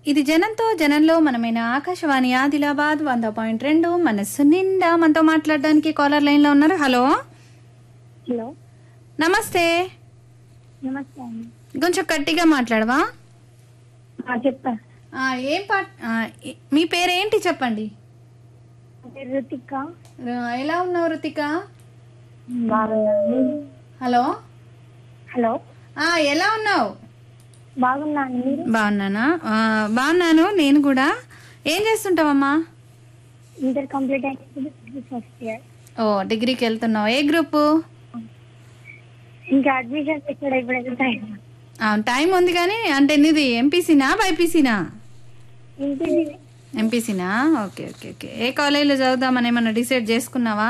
ఇది జనంతో జనంలో మనమైన ఆకాశవాణి ఆదిలాబాద్ వంద పాయింట్ రెండు మనస్సు నిండా మనతో మాట్లాడడానికి కాలర్ లైన్లో ఉన్నారు హలో హలో నమస్తే నమస్తే అండి కొంచెం గట్టిగా మాట్లాడవా ఆ, చెప్పా ఆ, ఏం పాట ఆ, ఏ- మీ పేరేంటి చెప్పండి నా పేరు రుతిక ర- ఎలా ఉన్నావు రుతిక బాగున్నాను హలో హలో ఆ, ఎలా ఉన్నావు బాగున్నాను మీరు బాగున్నానా ఆ, బాగున్నాను నేను కూడా ఏం చేస్తుంటావమ్మా ఇంటర్ కంప్లీట్ అయింది ఫస్ట్ ఇయర్ ఓ డిగ్రీకి వెళ్తున్నావు ఏ గ్రూపు ఇంకా అడ్మిషన్ ఎక్కడ ఇప్పుడు వెళ్తాయి ఆ, టైం ఉంది కానీ అంటే నీది ఎంపీసీనా బైపీసీనా ఇంటిది ఎంపీసీనా ఓకే ఓకే ఓకే ఏ కాలేజీలో చదువుదామని ఏమన్నా డిసైడ్ చేసుకున్నావా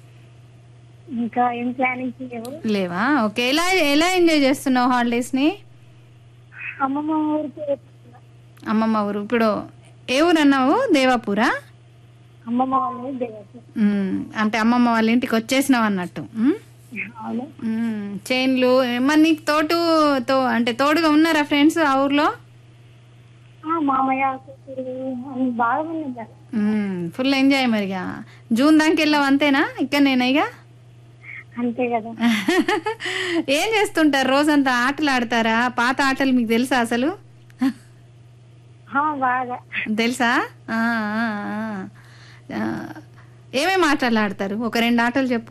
ఇంకా ఏం ప్లానింగ్ లేవు లేవా ఓకే ఎలా ఎలా ఎంజాయ్ చేస్తున్నావు హాలిడేస్ని అమ్మమ్మ ఊరికి వెళ్తున్నా. అమ్మమ్మ ఊరు ఇప్పుడు ఏ ఊరు అన్నావు దేవాపూరా అమ్మమ్మ వాళ్ళు దేవత ఉమ్, అంటే అమ్మమ్మ వాళ్ళ ఇంటికి వచ్చేసినావు అన్నట్టు ఉమ్? అవును ఉమ్, చైన్లు మరి నీకు తోటు తో అంటే తోడుగా ఉన్నారా ఫ్రెండ్స్ ఆ ఊర్లో ఆ, మామయ్య కూతురు అని బాగా మంది ఉన్నారు ఉమ్, ఫుల్ ఎంజాయ్ మరిగా జూన్ దానికి వెళ్ళావు అంతేనా ఇక్కడ నేనైగా అంతే కదా ఏం చేస్తుంటారు రోజంతా ఆటలు ఆడతారా పాత ఆటలు మీకు తెలుసా అసలు ఆ, బాగా తెలుసా ఆ, ఆ, ఆ. ఆ, ఏమేమి ఆటలు ఆడతారు ఒక రెండు ఆటలు చెప్పు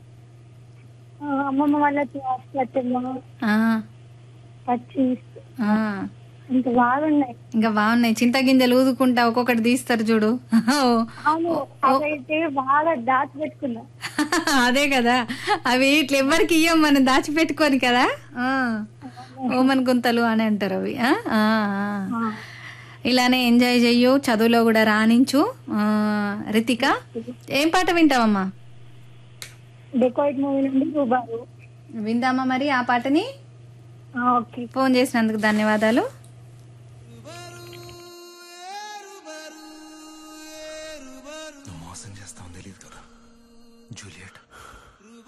ఆ, అమ్మమ్మ వాళ్ళతో అష్టమ ఆ, పచ్చి ఆ. ఇంకా బాగున్నాయి ఇంకా బాగున్నాయి చింతగింజలు ఊదుకుంటా ఒక్కొక్కటి తీస్తారు చూడు అవును అవైతే బాగా దాచి పెట్టుకున్నా అదే కదా అవి ఇట్లా ఎవ్వరికి ఇయ్యం మనం దాచిపెట్టుకొని కదా ఆ. ఓమన్ గుంతలు అని అంటారు అవి ఆ? ఆ, ఆ. ఇలానే ఎంజాయ్ చెయ్యు చదువులో కూడా రాణించు ఆ, రితిక ఏం పాట వింటావమ్మా డెకోయిట్ మూవీ నుండి రూబారు విందామా మరి ఆ పాటని ఆ, ఓకే ఫోన్ చేసినందుకు ధన్యవాదాలు నువ్వు మోసం చేస్తావు తెలియదు కదా జూలియట్